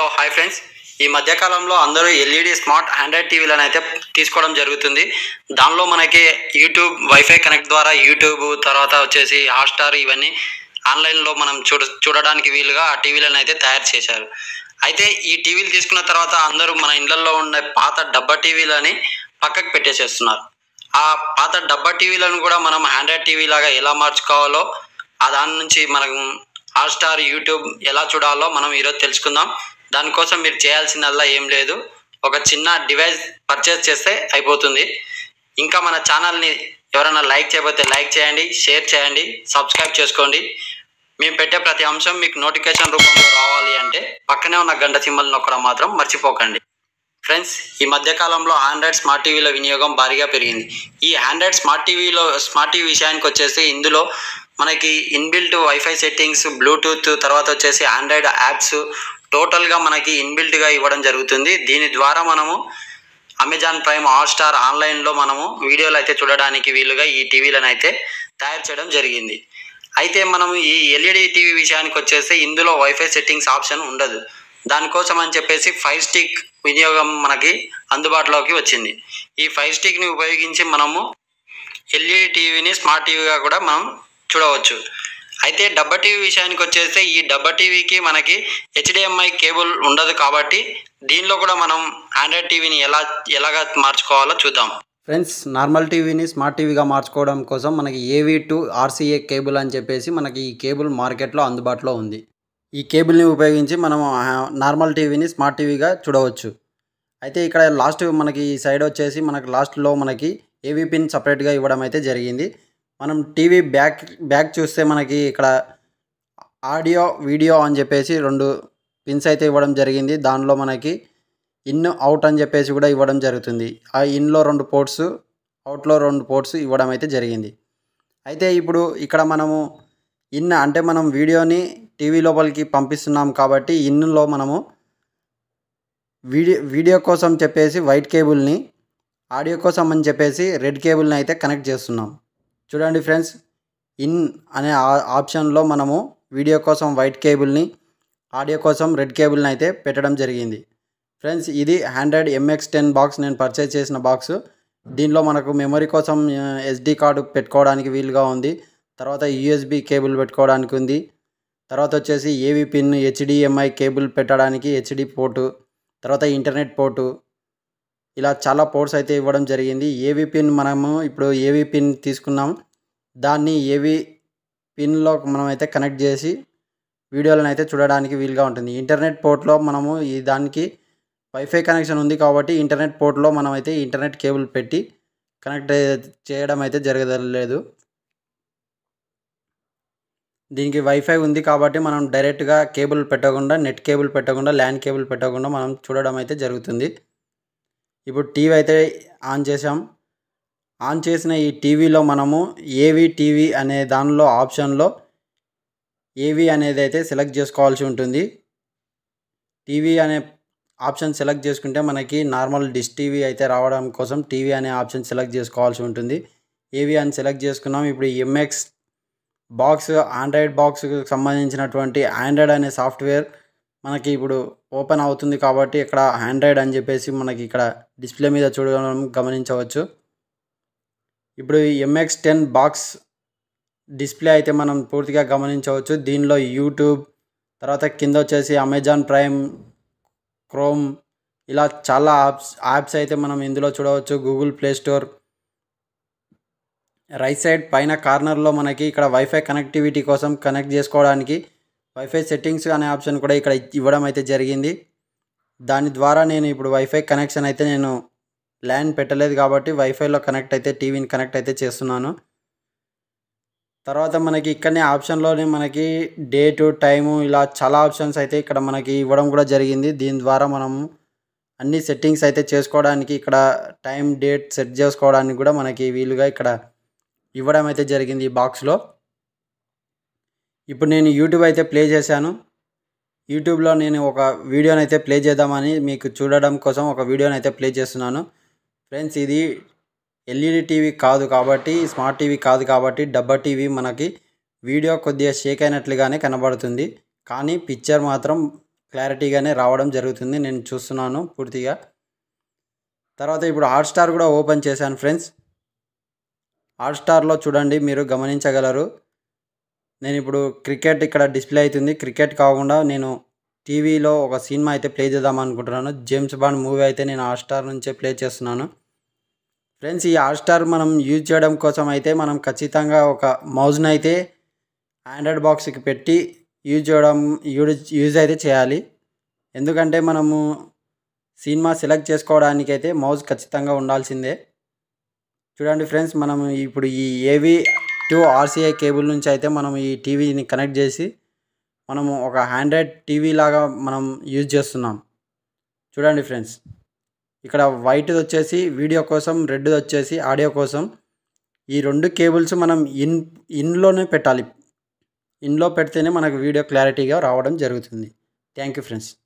hello hi friends ఈ మధ్యకాలంలో అందరూ ఎల్ఈడి స్మార్ట్ ఆండ్రాయిడ్ టీవీలను అయితే తీసుకోవడం జరుగుతుంది దానిలో మనకి యూట్యూబ్ వైఫై కనెక్ట్ ద్వారా యూట్యూబ్ తర్వాత వచ్చేసి హాట్స్టార్ ఇవన్నీ ఆన్లైన్లో మనం చూడ చూడడానికి వీలుగా ఆ టీవీలను అయితే తయారు చేశారు అయితే ఈ టీవీలు తీసుకున్న తర్వాత అందరూ మన ఇళ్లలో ఉన్న పాత డబ్బా టీవీలని పక్కకు పెట్టేసేస్తున్నారు ఆ పాత డబ్బా టీవీలను కూడా మనం ఆండ్రాయిడ్ టీవీ లాగా ఎలా మార్చుకోవాలో ఆ దాని నుంచి మనం హాట్స్టార్ యూట్యూబ్ ఎలా చూడాలో మనం ఈరోజు తెలుసుకుందాం దానికోసం మీరు చేయాల్సిందల్లా ఏం లేదు ఒక చిన్న డివైస్ పర్చేస్ చేస్తే అయిపోతుంది ఇంకా మన ఛానల్ని ఎవరైనా లైక్ చేయకపోతే లైక్ చేయండి షేర్ చేయండి సబ్స్క్రైబ్ చేసుకోండి మేము పెట్టే ప్రతి అంశం మీకు నోటిఫికేషన్ రూపంలో రావాలి అంటే పక్కనే ఉన్న గంట సింబల్ నొక్కడం మాత్రం మర్చిపోకండి ఫ్రెండ్స్ ఈ మధ్య కాలంలో ఆండ్రాయిడ్ స్మార్ట్ టీవీల వినియోగం భారీగా పెరిగింది ఈ ఆండ్రాయిడ్ స్మార్ట్ టీవీలో స్మార్ట్ టీవీ విషయానికి వచ్చేసి ఇందులో మనకి ఇన్బిల్ట్ వైఫై సెట్టింగ్స్ బ్లూటూత్ తర్వాత వచ్చేసి ఆండ్రాయిడ్ యాప్స్ టోటల్గా మనకి ఇన్బిల్ట్గా ఇవ్వడం జరుగుతుంది దీని ద్వారా మనము అమెజాన్ ప్రైమ్ హాట్స్టార్ ఆన్లైన్లో మనము వీడియోలు అయితే చూడడానికి వీలుగా ఈ టీవీలను అయితే తయారు చేయడం జరిగింది అయితే మనం ఈ ఎల్ఈడి టీవీ విషయానికి వచ్చేసి ఇందులో వైఫై సెట్టింగ్స్ ఆప్షన్ ఉండదు దానికోసం అని చెప్పేసి ఫైవ్ స్టిక్ వినియోగం మనకి అందుబాటులోకి వచ్చింది ఈ ఫైవ్ స్టిక్ని ఉపయోగించి మనము ఎల్ఈడి టీవీని స్మార్ట్ టీవీగా కూడా మనం చూడవచ్చు అయితే డబ్బా టీవీ విషయానికి వచ్చేస్తే ఈ డబ్బా టీవీకి మనకి హెచ్డిఎంఐ కేబుల్ ఉండదు కాబట్టి దీనిలో కూడా మనం ఆండ్రాయిడ్ టీవీని ఎలా ఎలాగా మార్చుకోవాలో చూద్దాం ఫ్రెండ్స్ నార్మల్ టీవీని స్మార్ట్ టీవీగా మార్చుకోవడం కోసం మనకి ఏవీ టు ఆర్సీఏ కేబుల్ అని చెప్పేసి మనకి ఈ కేబుల్ మార్కెట్లో అందుబాటులో ఉంది ఈ కేబుల్ని ఉపయోగించి మనం ఆ, నార్మల్ టీవీని స్మార్ట్ టీవీగా చూడవచ్చు అయితే ఇక్కడ లాస్ట్ మనకి ఈ సైడ్ వచ్చేసి మనకి లాస్ట్లో మనకి ఏవీ పిన్ సపరేట్గా ఇవ్వడం అయితే జరిగింది మనం టీవీ బ్యాక్ బ్యాక్ చూస్తే మనకి ఇక్కడ ఆడియో వీడియో అని చెప్పేసి రెండు పిన్స్ అయితే ఇవ్వడం జరిగింది దానిలో మనకి ఇన్ అవుట్ అని చెప్పేసి కూడా ఇవ్వడం జరుగుతుంది ఆ ఇన్లో రెండు పోర్ట్స్ అవుట్లో రెండు పోర్ట్స్ ఇవ్వడం అయితే జరిగింది అయితే ఇప్పుడు ఇక్కడ మనము ఇన్ అంటే మనం వీడియోని టీవీ లోపలికి పంపిస్తున్నాం కాబట్టి ఇన్లో మనము వీడియో వీడియో కోసం చెప్పేసి వైట్ కేబుల్ని ఆడియో కోసం అని చెప్పేసి రెడ్ కేబుల్ని అయితే కనెక్ట్ చేస్తున్నాం చూడండి ఫ్రెండ్స్ ఇన్ అనే ఆ- ఆప్షన్లో మనము వీడియో కోసం వైట్ కేబుల్ని ఆడియో కోసం రెడ్ కేబుల్ని అయితే పెట్టడం జరిగింది ఫ్రెండ్స్ ఇది హండ్రెడ్ ఎంఎక్స్ టెన్ బాక్స్ నేను పర్చేజ్ చేసిన బాక్స్ దీనిలో మనకు మెమరీ కోసం ఎస్డి కార్డు పెట్టుకోవడానికి వీలుగా ఉంది తర్వాత యూఎస్బి కేబుల్ పెట్టుకోవడానికి ఉంది తర్వాత వచ్చేసి ఏవి పిన్ హెచ్డిఎంఐ కేబుల్ పెట్టడానికి హెచ్డి పోర్టు తర్వాత ఇంటర్నెట్ పోర్టు ఇలా చాలా పోర్ట్స్ అయితే ఇవ్వడం జరిగింది ఏవి పిన్ మనము ఇప్పుడు ఏవి పిన్ తీసుకున్నాం దాన్ని ఏవి పిన్లో మనం అయితే కనెక్ట్ చేసి వీడియోలను అయితే చూడడానికి వీలుగా ఉంటుంది ఇంటర్నెట్ పోర్ట్లో మనము ఈ దానికి వైఫై కనెక్షన్ ఉంది కాబట్టి ఇంటర్నెట్ పోర్ట్లో మనం అయితే ఇంటర్నెట్ కేబుల్ పెట్టి కనెక్ట్ చేయడం అయితే జరగలేదు దీనికి వైఫై ఉంది కాబట్టి మనం డైరెక్ట్గా కేబుల్ పెట్టకుండా నెట్ కేబుల్ పెట్టకుండా ల్యాండ్ కేబుల్ పెట్టకుండా మనం చూడడం అయితే జరుగుతుంది ఇప్పుడు టీవీ అయితే ఆన్ చేసాం ఆన్ చేసిన ఈ టీవీలో మనము ఏవి టీవీ అనే దానిలో ఆప్షన్లో ఏవి అనేది అయితే సెలెక్ట్ చేసుకోవాల్సి ఉంటుంది టీవీ అనే ఆప్షన్ సెలెక్ట్ చేసుకుంటే మనకి నార్మల్ డిష్ టీవీ అయితే రావడం కోసం టీవీ అనే ఆప్షన్ సెలెక్ట్ చేసుకోవాల్సి ఉంటుంది ఏవి అని సెలెక్ట్ చేసుకున్నాం ఇప్పుడు ఎంఎక్స్ బాక్స్ ఆండ్రాయిడ్ బాక్స్కి సంబంధించినటువంటి ఆండ్రాయిడ్ అనే సాఫ్ట్వేర్ మనకి ఇప్పుడు ఓపెన్ అవుతుంది కాబట్టి ఇక్కడ ఆండ్రాయిడ్ అని చెప్పేసి మనకి ఇక్కడ డిస్ప్లే మీద చూడడం గమనించవచ్చు ఇప్పుడు ఎంఎక్స్ టెన్ బాక్స్ డిస్ప్లే అయితే మనం పూర్తిగా గమనించవచ్చు దీనిలో యూట్యూబ్ తర్వాత కింద వచ్చేసి అమెజాన్ ప్రైమ్ క్రోమ్ ఇలా చాలా యాప్స్ యాప్స్ అయితే మనం ఇందులో చూడవచ్చు Google play store right side పైన కార్నర్లో మనకి ఇక్కడ వైఫై కనెక్టివిటీ కోసం కనెక్ట్ చేసుకోవడానికి వైఫై సెట్టింగ్స్ అనే ఆప్షన్ కూడా ఇక్కడ ఇవ్వడం అయితే జరిగింది దాని ద్వారా నేను ఇప్పుడు వైఫై కనెక్షన్ అయితే నేను ల్యాండ్ పెట్టలేదు కాబట్టి వైఫైలో కనెక్ట్ అయితే టీవీని కనెక్ట్ అయితే చేస్తున్నాను తర్వాత మనకి ఇక్కడనే ఆప్షన్లోనే మనకి డేటు టైము ఇలా చాలా ఆప్షన్స్ అయితే ఇక్కడ మనకి ఇవ్వడం కూడా జరిగింది దీని ద్వారా మనము అన్ని సెట్టింగ్స్ అయితే చేసుకోవడానికి ఇక్కడ టైం డేట్ సెట్ చేసుకోవడానికి కూడా మనకి వీలుగా ఇక్కడ ఇవ్వడం అయితే జరిగింది ఈ బాక్స్లో ఇప్పుడు నేను యూట్యూబ్ అయితే ప్లే చేశాను యూట్యూబ్లో నేను ఒక వీడియోని అయితే ప్లే చేద్దామని మీకు చూడడం కోసం ఒక వీడియోని అయితే ప్లే చేస్తున్నాను ఫ్రెండ్స్ ఇది ఎల్ఈడి టీవీ కాదు కాబట్టి స్మార్ట్ టీవీ కాదు కాబట్టి డబ్బా టీవీ మనకి వీడియో కొద్దిగా షేక్ అయినట్లుగానే కనబడుతుంది కానీ పిక్చర్ మాత్రం క్లారిటీగానే రావడం జరుగుతుంది నేను చూస్తున్నాను పూర్తిగా తర్వాత ఇప్పుడు హాట్స్టార్ కూడా ఓపెన్ చేశాను ఫ్రెండ్స్ హాట్స్టార్లో చూడండి మీరు గమనించగలరు నేను ఇప్పుడు క్రికెట్ ఇక్కడ డిస్ప్లే అవుతుంది క్రికెట్ కాకుండా నేను టీవీలో ఒక సినిమా అయితే ప్లే చేద్దాం అనుకుంటున్నాను జేమ్స్ బాండ్ మూవీ అయితే నేను హాట్స్టార్ నుంచే ప్లే చేస్తున్నాను ఫ్రెండ్స్ ఈ హాట్స్టార్ మనం యూజ్ చేయడం కోసం అయితే మనం ఖచ్చితంగా ఒక మౌజ్ని అయితే ఆండ్రాయిడ్ బాక్స్కి పెట్టి యూజ్ చేయడం యూజ్ యూజ్ అయితే చేయాలి ఎందుకంటే మనము సినిమా సెలెక్ట్ చేసుకోవడానికి అయితే మౌజ్ ఖచ్చితంగా ఉండాల్సిందే చూడండి ఫ్రెండ్స్ మనం ఇప్పుడు ఈ ఏవి టూ ఆర్సీఐ కేబుల్ నుంచి అయితే మనం ఈ టీవీని కనెక్ట్ చేసి మనము ఒక ఆండ్రాయిడ్ టీవీ లాగా మనం యూజ్ చేస్తున్నాం చూడండి ఫ్రెండ్స్ ఇక్కడ వైట్ వచ్చేసి వీడియో కోసం రెడ్ వచ్చేసి ఆడియో కోసం ఈ రెండు కేబుల్స్ మనం ఇన్ ఇన్లోనే పెట్టాలి ఇన్లో పెడితేనే మనకు వీడియో క్లారిటీగా రావడం జరుగుతుంది థ్యాంక్ యూ ఫ్రెండ్స్